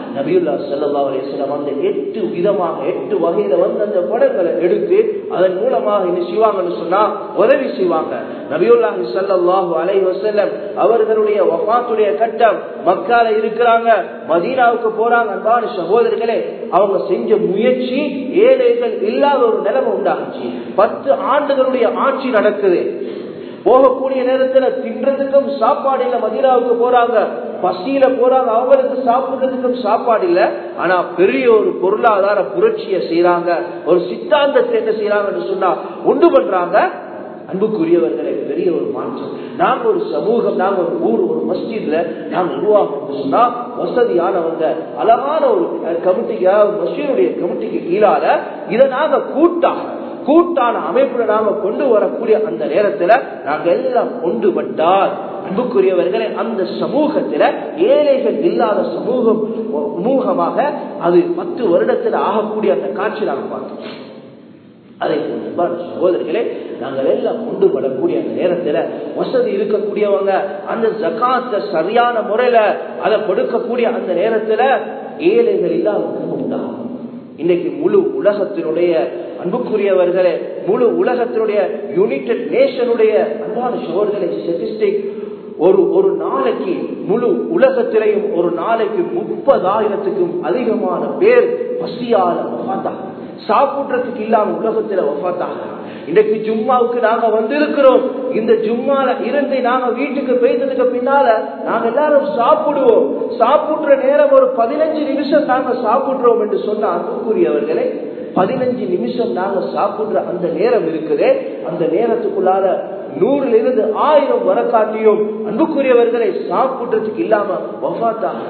நபியுல்லா சல்லா அலிஸ்லாம் அந்த எட்டு விதமாக எட்டு வகையில வந்து அந்த படங்களை எடுத்து அதன் மூலமாக என்ன செய்வாங்கன்னு சொன்னா உதவி செய்வாங்க நபியுல்லாஹி சல்லாஹூ அலை வசல்லம் அவர்களுடைய வஃத்துடைய கட்டம் மக்கால இருக்கிறாங்க மதீனாவுக்கு போறாங்க அன்பான சகோதரர்களே அவங்க செஞ்ச முயற்சி ஏழைகள் இல்லாத ஒரு நிலைமை உண்டாச்சு பத்து ஆண்டுகளுடைய ஆட்சி நடக்குது போகக்கூடிய நேரத்துல தின்றதுக்கும் சாப்பாடு இல்ல மதினாவுக்கு போறாங்க பசியில போறாங்க அவங்களுக்கு சாப்பிடுறதுக்கும் சாப்பாடு இல்ல ஆனா பெரிய ஒரு பொருளாதார புரட்சியை செய்யறாங்க ஒரு சித்தாந்தத்தை என்ன செய்யறாங்கன்னு சொன்னா உண்டு பண்றாங்க அன்புக்குரியவர்களே பெரிய ஒரு மாற்றம் நாங்க ஒரு சமூகம் நாங்க ஒரு ஊர் ஒரு மஸ்ஜித்ல நாங்க உருவாக்கணும் சொன்னா வசதியானவங்க அழகான ஒரு கமிட்டிக்கு மஸ்ஜிதுடைய கமிட்டிக்கு கீழால இதை நாங்க கூட்டாக கூட்டான அமைப்புல நாம கொண்டு வரக்கூடிய அந்த நேரத்துல நாங்க எல்லாம் ஒன்றுபட்டால் அன்புக்குரியவர்களே அந்த சமூகத்துல ஏழைகள் இல்லாத சமூகம் சமூகமாக அது பத்து வருடத்துல ஆகக்கூடிய அந்த காட்சி நாங்க பார்த்தோம் அதை சகோதரர்களே நாங்கள் எல்லாம் கொண்டு வரக்கூடிய அந்த நேரத்துல வசதி இருக்கக்கூடியவங்க அந்த ஜகாத்த சரியான முறையில அதை கொடுக்கக்கூடிய அந்த நேரத்துல ஏழைகள் இல்லாத உண்டாகும் இன்னைக்கு முழு உலகத்தினுடைய அன்புக்குரியவர்களே முழு உலகத்தினுடைய யுனைடெட் நேஷனுடைய அன்பான சோழர்களை ஸ்டெட்டிஸ்டிக் ஒரு ஒரு நாளைக்கு முழு உலகத்திலையும் ஒரு நாளைக்கு முப்பதாயிரத்துக்கும் அதிகமான பேர் பசியால வஃத்தாங்க சாப்பிடுறதுக்கு இல்லாம உலகத்துல வஃத்தாங்க இன்னைக்கு ஜும்மாவுக்கு நாங்க வந்திருக்கிறோம் இந்த ஜும்மால இருந்து நாங்க வீட்டுக்கு போய்த்ததுக்கு பின்னால நாங்க எல்லாரும் சாப்பிடுவோம் சாப்பிடுற நேரம் ஒரு பதினஞ்சு நிமிஷம் நாங்க சாப்பிடுறோம் என்று சொன்ன அன்புக்குரியவர்களே பதினஞ்சு நிமிஷம் நாங்க சாப்பிடுற அந்த நேரம் இருக்குது அந்த நேரத்துக்குள்ளார நூறுல இருந்து ஆயிரம் வரக்காட்டியும் அன்புக்குரியவர்களை சாப்பிடுறதுக்கு இல்லாம வஃத்தாங்க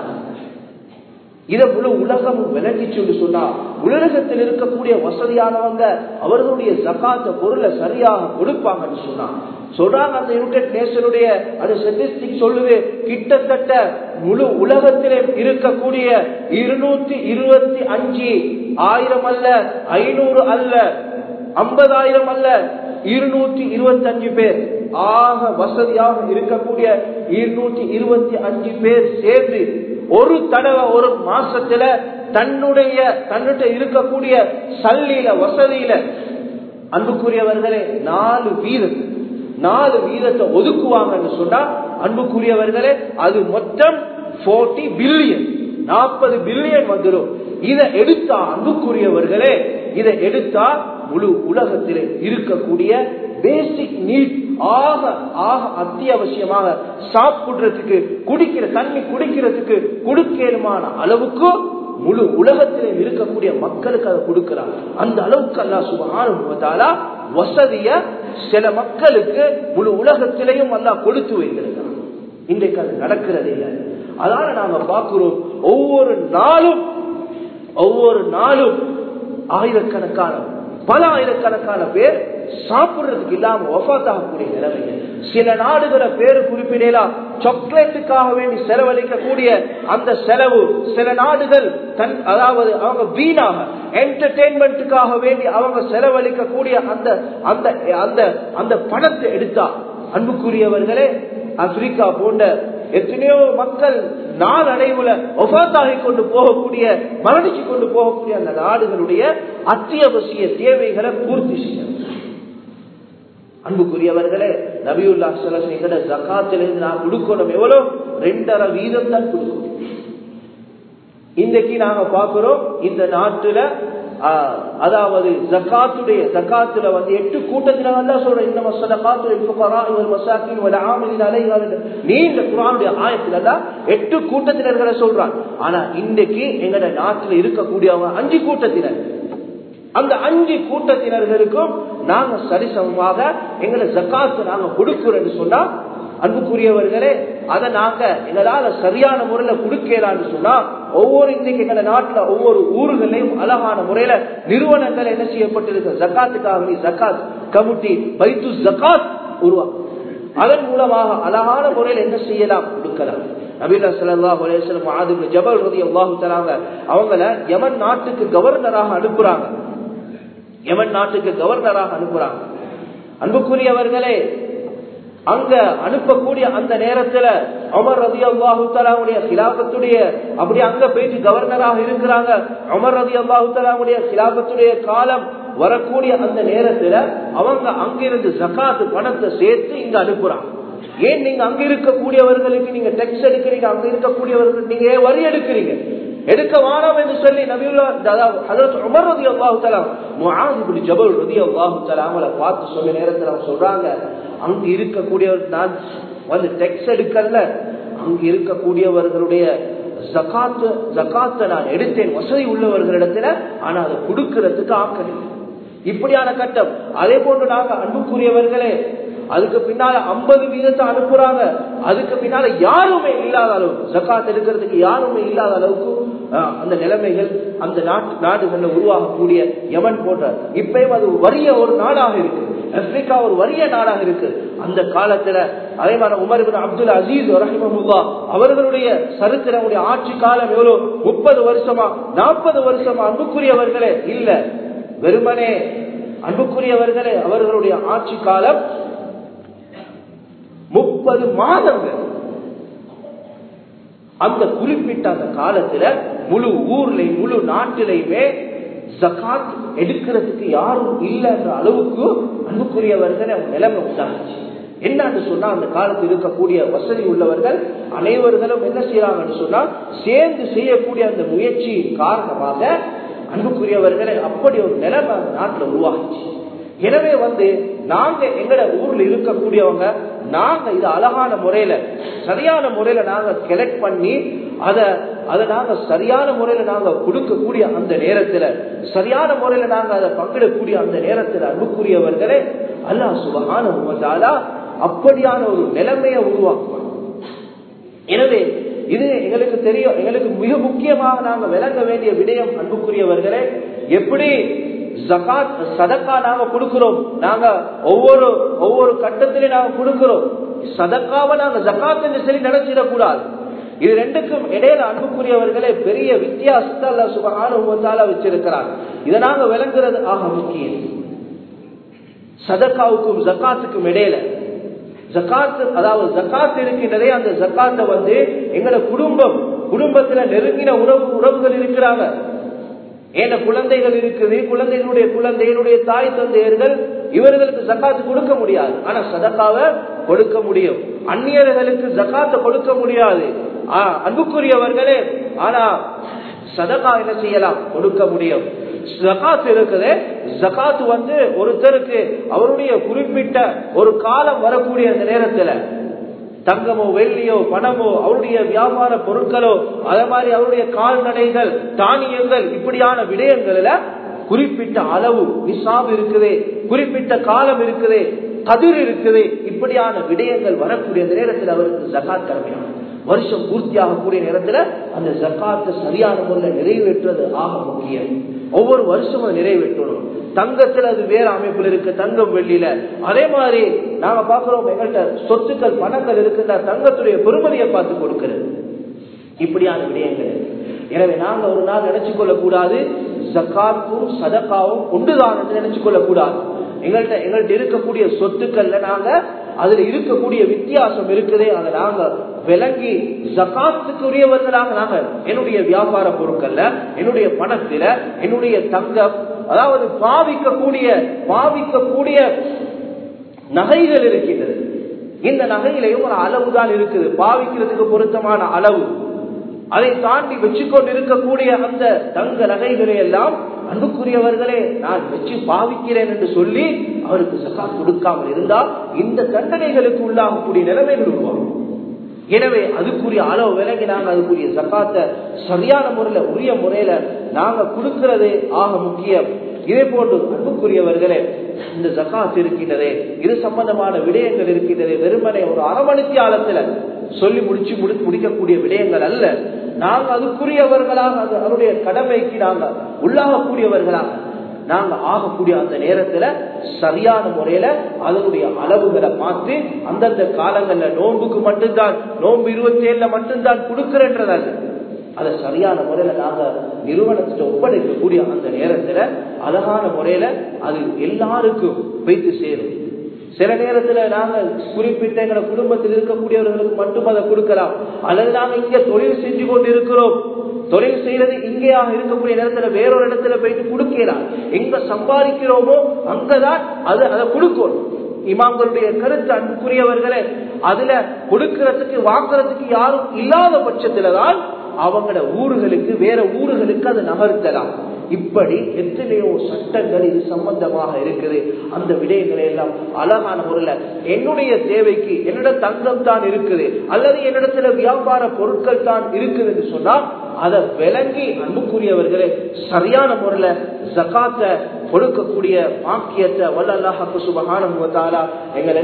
இதை முழு உலகமும் விளங்கிச்சு சொன்னா உலகத்தில் இருக்கக்கூடிய வசதியானவங்க அவர்களுடைய ஜக்காத்த பொருளை சரியாக கொடுப்பாங்கன்னு சொன்னா சொல்றாங்க அந்த யுனைடெட் நேஷனுடைய அது ஸ்டெட்டிஸ்டிக் சொல்லுது கிட்டத்தட்ட முழு உலகத்திலே இருக்கக்கூடிய இருநூத்தி இருபத்தி அஞ்சு ஆயிரம் அல்ல ஐநூறு அல்ல ஐம்பதாயிரம் அல்ல இருநூற்றி இருபத்தி அஞ்சு பேர் ஆக வசதியாக இருக்கக்கூடிய இருநூற்றி இருபத்தி அஞ்சு பேர் சேர்ந்து ஒரு தடவை ஒரு மாசத்துல தன்னுடைய தன்னுடைய இருக்கக்கூடிய சல்லியில வசதியில அன்புக்குரியவர்களே நாலு வீதம் நாலு வீதத்தை ஒதுக்குவாங்கன்னு சொன்னா அன்புக்குரியவர்களே அது மொத்தம் போர்ட்டி பில்லியன் நாற்பது பில்லியன் வந்துடும் இதை எடுத்தா அன்புக்குரியவர்களே இதை எடுத்தா முழு உலகத்திலே இருக்கக்கூடிய பேசிக் நீட் ஆக ஆக அத்தியாவசியமாக சாப்பிடுறதுக்கு குடிக்கிற தண்ணி குடிக்கிறதுக்கு குடுக்கேனுமான அளவுக்கு முழு உலகத்திலே இருக்கக்கூடிய மக்களுக்கு அதை கொடுக்கிறார் அந்த அளவுக்கு அல்லா சுபானுவதாலா வசதிய சில மக்களுக்கு முழு உலகத்திலையும் அல்லா கொடுத்து வைத்திருக்கிறார் இன்றைக்கு அது நடக்கிறது இல்லை அதனால நாங்க பார்க்கிறோம் ஒவ்வொரு நாளும் ஒவ்வொரு நாளும் ஆயிரக்கணக்கான பல ஆயிரக்கணக்கான பேர் சாப்பிடுறதுக்கு இல்லாம ஒஃபாத்தாகக்கூடிய நிலைமை சில நாடுகளை பேரு குறிப்பிடலாம் சாக்லேட்டுக்காக வேண்டி செலவழிக்கக்கூடிய அந்த செலவு சில நாடுகள் தன் அதாவது அவங்க வீணாக என்டர்டெயின்மெண்ட்டுக்காக வேண்டி அவங்க செலவழிக்கக்கூடிய அந்த அந்த அந்த அந்த பணத்தை எடுத்தா அன்புக்குரியவர்களே ஆப்பிரிக்கா போன்ற எத்தனையோ மக்கள் நாளடைவுல ஒஃபாத்தாகி கொண்டு போகக்கூடிய மரணிச்சு கொண்டு போகக்கூடிய அந்த நாடுகளுடைய அத்தியாவசிய தேவைகளை பூர்த்தி செய்யணும் அன்புக்குரியவர்களே நபியுல்லா சில ஜக்காத்திலிருந்து நான் கொடுக்கணும் எவ்வளவு ரெண்டரை வீதம் தான் கொடுக்கணும் இன்றைக்கு நாங்க பாக்குறோம் இந்த நாட்டுல அதாவது ஜக்காத்துடைய ஜக்காத்துல வந்து எட்டு கூட்டத்தில அல்ல சொல்ற இந்த மசதகாத்து الفقراء والمساكين والعاملين عليها நீண்ட குர்ஆனுடைய ஆயத்துல எல்லாம் எட்டு கூட்டத்தினர்களை சொல்றான் ஆனா இன்னைக்கு எங்கட நாட்டுல இருக்கக்கூடியவங்க அஞ்சு கூட்டத்தினர் அந்த அஞ்சு கூட்டத்தினர்களுக்கும் நாங்க சரிசமமாக எங்களை ஜக்காத்து நாங்க கொடுக்கிறோம்னு சொன்னா அன்புக்குரியவர்களே அதை நாங்க எங்களால சரியான முறையில கொடுக்கலான்னு சொன்னா ஒவ்வொரு இன்னைக்கு எங்க நாட்டுல ஒவ்வொரு ஊர்களையும் அழகான முறையில நிறுவனங்கள் என்ன செய்யப்பட்டிருக்கு ஜக்காத்துக்காக ஜக்காத் கமிட்டி பைத்து ஜக்காத் உருவாக்கும் அதன் மூலமாக அழகான முறையில் என்ன செய்யலாம் கொடுக்கலாம் நபீலா சல்லாஹ் அலேஸ்லம் ஆதிபு ஜபல் ரதி அல்லாஹு தராங்க அவங்கள யமன் நாட்டுக்கு கவர்னராக அனுப்புறாங்க யமன் நாட்டுக்கு கவர்னராக அனுப்புறாங்க அன்புக்குரியவர்களே அங்க அனுப்பக்கூடிய அந்த நேரத்துல அமர் ரதி அல்லாஹுத்தலாவுடைய கிலாபத்துடைய அப்படி அங்க போயிட்டு கவர்னராக இருக்கிறாங்க அமர் ரதி அல்லாஹுத்தலாவுடைய கிலாபத்துடைய காலம் வரக்கூடிய அந்த நேரத்துல அவங்க அங்கிருந்து ஜக்காத்து பணத்தை சேர்த்து இங்க அனுப்புறாங்க ஏன் நீங்க அங்க இருக்கக்கூடியவர்களுக்கு நீங்க டெக்ஸ் எடுக்கிறீங்க அங்க இருக்கக்கூடியவர்களுக்கு நீங்க ஏன் வரி எடுக்கிறீங்க எடுக்க வானம் என்று சொல்லி நபியுல்லா உமர் ரதி அல்லாஹு தலாம் முஹாதிபுல் ஜபல் ரதி அல்லாஹு தலாமலை பார்த்து சொன்ன நேரத்தில் அவங்க சொல்றாங்க அங்க இருக்கக்கூடியவர் நான் வந்து டெக்ஸ் எடுக்கல அங்க இருக்கக்கூடியவர்களுடைய ஜக்காத்து ஜக்காத்தை நான் எடுத்தேன் வசதி உள்ளவர்களிடத்துல ஆனா அதை கொடுக்கறதுக்கு ஆக்கணும் இப்படியான கட்டம் அதே போன்று நாங்க அன்புக்குரியவர்களே அதுக்கு பின்னால ஐம்பது வீதத்தை அனுப்புறாங்க அதுக்கு பின்னால யாருமே இல்லாத அளவுக்கு ஜக்காத் எடுக்கிறதுக்கு யாருமே இல்லாத அளவுக்கு அந்த நிலைமைகள் அந்த நாட்டு நாடுகள்ல உருவாகக்கூடிய யமன் போன்ற இப்பயும் அது வறிய ஒரு நாடாக இருக்கு ஆப்பிரிக்கா ஒரு வறிய நாடாக இருக்கு அந்த காலத்துல அதே மாதிரி உமர் அப்துல் அசீஸ் ரஹிமமுல்லா அவர்களுடைய சரித்திரமுடைய ஆட்சி காலம் எவ்வளவு முப்பது வருஷமா நாற்பது வருஷமா அன்புக்குரியவர்களே இல்ல வெறுமனே அன்புக்குரியவர்களே அவர்களுடைய ஆட்சி காலம் முப்பது மாதங்கள் அந்த குறிப்பிட்ட அந்த காலத்துல முழு ஊர்லயும் முழு நாட்டிலையுமே ஜக்காத் எடுக்கிறதுக்கு யாரும் இல்லைன்ற அளவுக்கு அன்புக்குரியவர்கள் நிலைமை உண்டாச்சு என்னன்னு சொன்னா அந்த காலத்தில் இருக்கக்கூடிய வசதி உள்ளவர்கள் அனைவர்களும் என்ன செய்யறாங்கன்னு சொன்னா சேர்ந்து செய்யக்கூடிய அந்த முயற்சியின் காரணமாக அன்புக்குரியவர்களை அப்படி ஒரு நிலைமை அந்த நாட்டில் உருவாச்சு எனவே வந்து நாங்க எங்கட ஊர்ல இருக்கக்கூடியவங்க நாங்க இது அழகான முறையில சரியான முறையில நாங்க கலெக்ட் பண்ணி அத அதை நாங்க சரியான முறையில நாங்க கொடுக்கக்கூடிய அந்த நேரத்துல சரியான முறையில நாங்க அதை பங்கிடக்கூடிய அந்த நேரத்துல அன்புக்குரியவர்களே அல்லா சுபகான அப்படியான ஒரு நிலைமையை உருவாக்குவாங்க எனவே இது எங்களுக்கு தெரியும் எங்களுக்கு மிக முக்கியமாக நாங்க விளங்க வேண்டிய விடயம் அன்புக்குரியவர்களே எப்படி ஜகாத் சதக்கா நாங்க கொடுக்கிறோம் நாங்க ஒவ்வொரு ஒவ்வொரு கட்டத்திலையும் நாங்க கொடுக்கிறோம் சதக்காவை நாங்க ஜகாத் என்று சொல்லி நினைச்சிடக்கூடாது இது ரெண்டுக்கும் இடையில அன்புக்குரியவர்களே பெரிய வித்தியாசத்தை அல்ல சுபகான வச்சிருக்கிறார் இதை நாங்க விளங்குறது ஆக முக்கியம் சதக்காவுக்கும் ஜக்காத்துக்கும் இடையில ஜக்காத்து அதாவது ஜக்காத் இருக்கின்றதே அந்த ஜக்காத்தை வந்து எங்களோட குடும்பம் குடும்பத்துல நெருங்கின உறவு உறவுகள் இருக்கிறாங்க ஏன குழந்தைகள் இருக்குது குழந்தைகளுடைய குழந்தைகளுடைய தாய் தந்தையர்கள் இவர்களுக்கு ஜக்காத்து கொடுக்க முடியாது ஆனா சதக்காவை கொடுக்க முடியும் அந்நியர்களுக்கு ஜக்காத்தை கொடுக்க முடியாது அன்புக்குரியவர்களே ஆனா சதக்கா என்ன செய்யலாம் கொடுக்க முடியும் ஜகாத் இருக்குது ஜகாத் வந்து ஒருத்தருக்கு அவருடைய குறிப்பிட்ட ஒரு காலம் வரக்கூடிய அந்த நேரத்துல தங்கமோ வெள்ளியோ பணமோ அவருடைய வியாபார பொருட்களோ அதே மாதிரி அவருடைய கால்நடைகள் தானியங்கள் இப்படியான விடயங்கள்ல குறிப்பிட்ட அளவு நிசாப் இருக்குது குறிப்பிட்ட காலம் இருக்குது கதிர் இருக்குது இப்படியான விடயங்கள் வரக்கூடிய அந்த நேரத்தில் அவருக்கு ஜகாத் கடமையான வருஷம் பூர்த்தியாகக்கூடிய நேரத்துல அந்த ஜக்காத்தை சரியான முறையில் நிறைவேற்றுவது ஆக முக்கியம் ஒவ்வொரு வருஷமும் அதை நிறைவேற்றணும் தங்கத்துல அது வேற அமைப்புல இருக்கு தங்கம் வெள்ளியில அதே மாதிரி நாங்க பாக்குறோம் எங்கள்கிட்ட சொத்துக்கள் பணங்கள் இருக்குன்னா தங்கத்துடைய பெருமதியை பார்த்து கொடுக்கிறது இப்படியான விடயங்கள் எனவே நாங்க ஒரு நாள் நினைச்சு கொள்ளக்கூடாது ஜக்காத்தும் சதக்காவும் ஒன்றுதான் என்று நினைச்சு கொள்ளக்கூடாது எங்கள்கிட்ட எங்கள்கிட்ட இருக்கக்கூடிய சொத்துக்கள்ல நாங்க அதுல இருக்கக்கூடிய வித்தியாசம் இருக்குதே அதை நாங்க விளங்கி ஜக்காத்துக்குரியவர்களாக நாங்க என்னுடைய வியாபார பொருட்கள்ல என்னுடைய பணத்தில என்னுடைய தங்கம் அதாவது பாவிக்கக்கூடிய பாவிக்கக்கூடிய நகைகள் இருக்கின்றது இந்த நகையிலையும் ஒரு அளவு தான் இருக்குது பாவிக்கிறதுக்கு பொருத்தமான அளவு அதை தாண்டி வச்சுக்கொண்டு இருக்கக்கூடிய அந்த தங்க நகைகளை எல்லாம் அன்புக்குரியவர்களே நான் வச்சு பாவிக்கிறேன் என்று சொல்லி அவருக்கு சக்கா கொடுக்காமல் இருந்தால் இந்த தண்டனைகளுக்கு உள்ளாகக்கூடிய நிலைமைகள் உருவாகும் எனவே அதுக்குரிய அளவு விலகி நாங்க அதுக்குரிய சக்காத்தை சரியான முறையில உரிய முறையில நாங்க கொடுக்கிறதே ஆக முக்கியம் இதே போன்று அன்புக்குரியவர்களே இந்த ஜக்காத் இருக்கின்றதே இது சம்பந்தமான விடயங்கள் இருக்கின்றதே வெறுமனே ஒரு அரமணித்தியாலத்துல சொல்லி முடிச்சு முடி முடிக்கக்கூடிய விடயங்கள் அல்ல நாங்க அதுக்குரியவர்களாக அது அவருடைய கடமைக்கு நாங்க உள்ளாகக்கூடியவர்களாக நாங்க ஆகக்கூடிய அந்த நேரத்துல சரியான முறையில அதனுடைய அளவுகளை பார்த்து அந்தந்த காலங்கள்ல நோன்புக்கு மட்டும்தான் நோன்பு இருபத்தி ஏழுல மட்டும்தான் கொடுக்கிறன்றதல்ல அதை சரியான முறையில நாங்க நிறுவனத்திட்ட ஒப்படைக்கக்கூடிய அந்த நேரத்துல அழகான முறையில அது எல்லாருக்கும் வைத்து சேரும் சில நேரத்துல நாங்க குறிப்பிட்ட எங்க குடும்பத்தில் இருக்கக்கூடியவர்களுக்கு மட்டும் அதை கொடுக்கலாம் அல்லது நாங்க இங்க தொழில் செஞ்சு கொண்டு இருக்கிறோம் தொழில் செய்யறது இங்கேயாக இருக்கக்கூடிய நேரத்துல வேறொரு இடத்துல போயிட்டு கொடுக்கலாம் எங்க சம்பாதிக்கிறோமோ அங்கதான் அது அதை கொடுக்கணும் இமாம்களுடைய கருத்து அன்புக்குரியவர்களே அதுல கொடுக்கறதுக்கு வாங்குறதுக்கு யாரும் இல்லாத பட்சத்துலதான் அவங்களோட ஊர்களுக்கு வேற ஊர்களுக்கு அதை நகர்த்தலாம் இப்படி எத்தனையோ சட்டங்கள் இது சம்பந்தமாக இருக்குது அந்த விடயங்களை எல்லாம் அழகான முறையில என்னுடைய தேவைக்கு என்னோட தங்கம் தான் இருக்குது அல்லது என்னிடத்துல வியாபார பொருட்கள் தான் இருக்குது என்று சொன்னா அதை விளங்கி அன்புக்குரியவர்களே சரியான முறையில ஜக்காத்த கொடுக்கக்கூடிய பாக்கியத்தை வல்ல அல்லாஹு சுபகான எங்களை